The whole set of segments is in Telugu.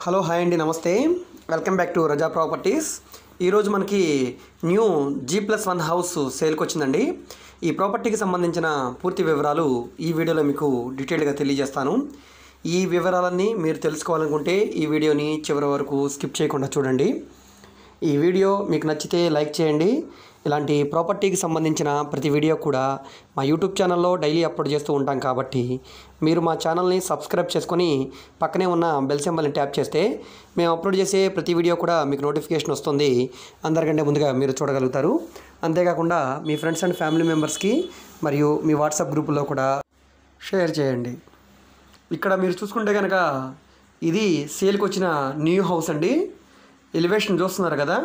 హలో హాయ్ అండి నమస్తే welcome back to Raza properties ఈరోజు మనకి new G plus one house సేల్కి వచ్చిందండి ఈ ప్రాపర్టీకి సంబంధించిన పూర్తి వివరాలు ఈ వీడియోలో మీకు డీటెయిల్గా తెలియజేస్తాను ఈ వివరాలన్నీ మీరు తెలుసుకోవాలనుకుంటే ఈ వీడియోని చివరి వరకు స్కిప్ చేయకుండా చూడండి ఈ వీడియో మీకు నచ్చితే లైక్ చేయండి ఇలాంటి ప్రాపర్టీకి సంబంధించిన ప్రతి వీడియో కూడా మా యూట్యూబ్ ఛానల్లో డైలీ అప్లోడ్ చేస్తూ ఉంటాం కాబట్టి మీరు మా ఛానల్ని సబ్స్క్రైబ్ చేసుకొని పక్కనే ఉన్న బెల్ సింబల్ని ట్యాప్ చేస్తే మేము అప్లోడ్ చేసే ప్రతి వీడియో కూడా మీకు నోటిఫికేషన్ వస్తుంది అందరికంటే ముందుగా మీరు చూడగలుగుతారు అంతేకాకుండా మీ ఫ్రెండ్స్ అండ్ ఫ్యామిలీ మెంబర్స్కి మరియు మీ వాట్సాప్ గ్రూపులో కూడా షేర్ చేయండి ఇక్కడ మీరు చూసుకుంటే కనుక ఇది సేల్కి వచ్చిన న్యూ హౌస్ అండి ఎలివేషన్ చూస్తున్నారు కదా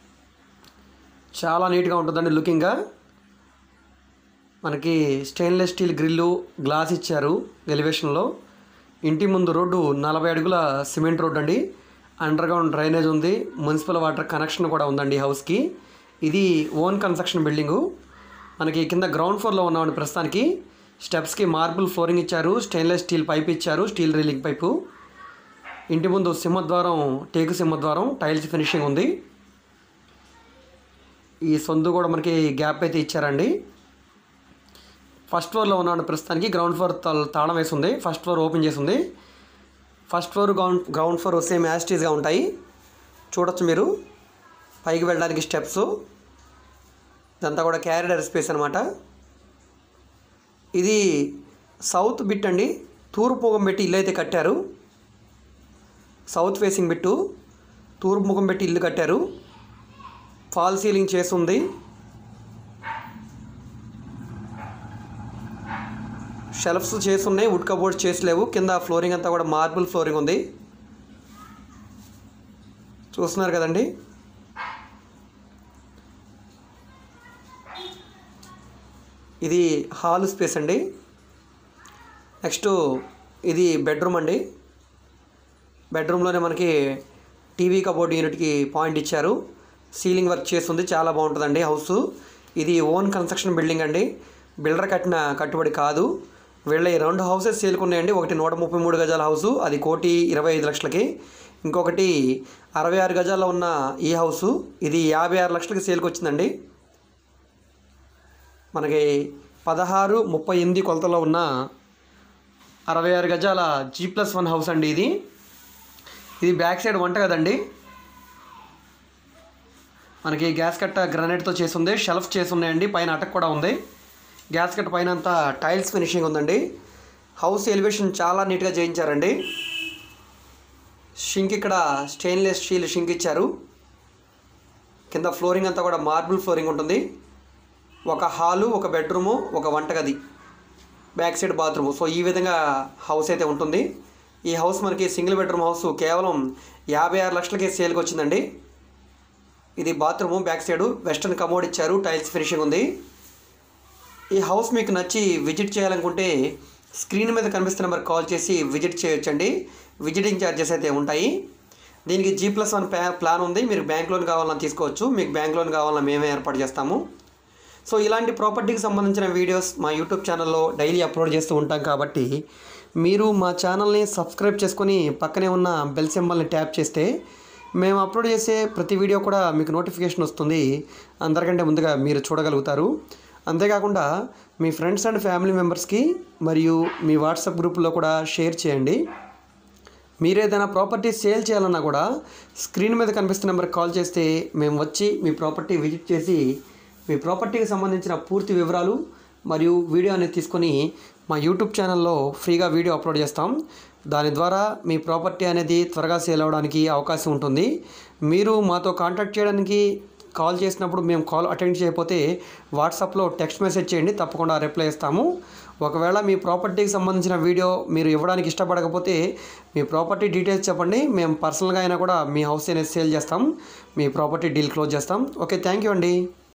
చాలా నీట్గా ఉంటుందండి లుకింగ్గా మనకి స్టెయిన్లెస్ స్టీల్ గ్రిల్లు గ్లాస్ ఇచ్చారు ఎలివేషన్లో ఇంటి ముందు రోడ్డు నలభై అడుగుల సిమెంట్ రోడ్ అండి అండర్ గ్రౌండ్ డ్రైనేజ్ ఉంది మున్సిపల్ వాటర్ కనెక్షన్ కూడా ఉందండి హౌస్కి ఇది ఓన్ కన్స్ట్రక్షన్ బిల్డింగు మనకి కింద గ్రౌండ్ ఫ్లోర్లో ఉన్నామండి ప్రస్తుతానికి స్టెప్స్కి మార్బుల్ ఫ్లోరింగ్ ఇచ్చారు స్టెయిన్లెస్ స్టీల్ పైప్ ఇచ్చారు స్టీల్ రీలింగ్ పైపు ఇంటి ముందు సింహద్వారం టేకు సింహద్వారం టైల్స్ ఫినిషింగ్ ఉంది ఈ సొందు కూడా మనకి గ్యాప్ అయితే ఇచ్చారండి ఫస్ట్ ఫ్లోర్లో ఉన్నాడు ప్రస్తుతానికి గ్రౌండ్ ఫ్లోర్ తా- తాళం వేసి ఉంది ఫస్ట్ ఫ్లోర్ ఓపెన్ చేసి ఉంది first floor ground ground floor same యాస్టీస్గా ఉంటాయి చూడొచ్చు మీరు పైకి వెళ్ళడానికి స్టెప్స్ ఇదంతా కూడా క్యారిడర్ స్పేస్ అనమాట ఇది సౌత్ బిట్ అండి తూర్పు ముఖం పెట్టి ఇల్లు అయితే కట్టారు సౌత్ ఫేసింగ్ బిట్టు తూర్పు ముఖం పెట్టి ఇల్లు కట్టారు ఫాల్ సీలింగ్ చేస్తుంది షెల్ఫ్స్ చేస్తున్నాయి వుడ్ కబోర్డ్స్ చేసలేవు కింద ఫ్లోరింగ్ అంతా కూడా మార్బుల్ ఫ్లోరింగ్ ఉంది చూస్తున్నారు కదండి ఇది హాల్ స్పేస్ అండి నెక్స్ట్ ఇది బెడ్రూమ్ అండి బెడ్రూమ్లోనే మనకి టీవీ కబోర్డ్ యూనిట్కి పాయింట్ ఇచ్చారు సీలింగ్ వర్క్ చేస్తుంది చాలా బాగుంటుందండి హౌస్ ఇది ఓన్ కన్స్ట్రక్షన్ బిల్డింగ్ అండి బిల్డర్ కట్టిన కట్టుబడి కాదు వీళ్ళ ఈ రెండు హౌసెస్ సేల్కున్నాయండి ఒకటి నూట ముప్పై మూడు గజాల హౌసు అది కోటి ఇరవై ఐదు లక్షలకి ఇంకొకటి అరవై ఆరు గజాల్లో ఉన్న ఈ హౌసు ఇది యాభై ఆరు లక్షలకి సేల్కి వచ్చిందండి మనకి పదహారు ముప్పై ఎనిమిది కొలతలో ఉన్న అరవై ఆరు గజాల జీ ప్లస్ వన్ హౌస్ అండి ఇది ఇది బ్యాక్ సైడ్ వంట కదండి మనకి గ్యాస్ కట్ట గ్రానైట్తో చేసి ఉంది షెల్ఫ్ చేసి ఉన్నాయండి పైన అటక్ కూడా ఉంది గ్యాస్ కట్ట పైన అంతా టైల్స్ ఫినిషింగ్ ఉందండి హౌస్ ఎలివేషన్ చాలా నీట్గా చేయించారండి షింక్ ఇక్కడ స్టెయిన్లెస్ స్టీల్ షింక్ ఇచ్చారు కింద ఫ్లోరింగ్ అంతా కూడా మార్బుల్ ఫ్లోరింగ్ ఉంటుంది ఒక హాలు ఒక బెడ్రూము ఒక వంటగది బ్యాక్ సైడ్ బాత్రూమ్ సో ఈ విధంగా హౌస్ అయితే ఉంటుంది ఈ హౌస్ మనకి సింగిల్ బెడ్రూమ్ హౌస్ కేవలం యాభై ఆరు లక్షలకి సేల్కి వచ్చిందండి ఇది bathroom back side western commode ఇచ్చారు టైల్స్ ఫినిషింగ్ ఉంది ఈ హౌస్ మీకు నచ్చి విజిట్ చేయాలనుకుంటే స్క్రీన్ మీద కనిపిస్తున్న నెంబర్ కాల్ చేసి విజిట్ చేయొచ్చండి విజిటింగ్ ఛార్జెస్ అయితే ఉంటాయి దీనికి జీ ప్లస్ వన్ ప్లా ప్లాన్ ఉంది మీరు బ్యాంక్ లోన్ కావాలన్నా తీసుకోవచ్చు మీకు బ్యాంక్ లోన్ కావాలన్నా మేమే ఏర్పాటు చేస్తాము సో ఇలాంటి ప్రాపర్టీకి సంబంధించిన వీడియోస్ మా యూట్యూబ్ ఛానల్లో డైలీ అప్లోడ్ చేస్తూ ఉంటాం కాబట్టి మీరు మా ఛానల్ని సబ్స్క్రైబ్ చేసుకొని పక్కనే ఉన్న బెల్ సింబల్ని ట్యాప్ చేస్తే మేము అప్లోడ్ చేసే ప్రతి వీడియో కూడా మీకు నోటిఫికేషన్ వస్తుంది అందరికంటే ముందుగా మీరు చూడగలుగుతారు అంతేకాకుండా మీ ఫ్రెండ్స్ అండ్ ఫ్యామిలీ మెంబర్స్కి మరియు మీ వాట్సాప్ గ్రూప్లో కూడా షేర్ చేయండి మీరు ఏదైనా ప్రాపర్టీ సేల్ చేయాలన్నా కూడా స్క్రీన్ మీద కనిపిస్తున్న నెంబర్కి కాల్ చేస్తే మేము వచ్చి మీ ప్రాపర్టీ విజిట్ చేసి మీ ప్రాపర్టీకి సంబంధించిన పూర్తి వివరాలు మరియు వీడియో అనేది తీసుకొని మా యూట్యూబ్ ఛానల్లో ఫ్రీగా వీడియో అప్లోడ్ చేస్తాం దాని ద్వారా మీ ప్రాపర్టీ అనేది త్వరగా సేల్ అవ్వడానికి అవకాశం ఉంటుంది మీరు మాతో కాంటాక్ట్ చేయడానికి కాల్ చేసినప్పుడు మేము కాల్ అటెండ్ చేయకపోతే వాట్సాప్లో టెక్స్ట్ మెసేజ్ చేయండి తప్పకుండా రిప్లై ఇస్తాము ఒకవేళ మీ ప్రాపర్టీకి సంబంధించిన వీడియో మీరు ఇవ్వడానికి ఇష్టపడకపోతే మీ ప్రాపర్టీ డీటెయిల్స్ చెప్పండి మేము పర్సనల్గా అయినా కూడా మీ హౌస్ అనేది సేల్ చేస్తాం మీ ప్రాపర్టీ డీల్ క్లోజ్ చేస్తాం ఓకే థ్యాంక్ యూ అండి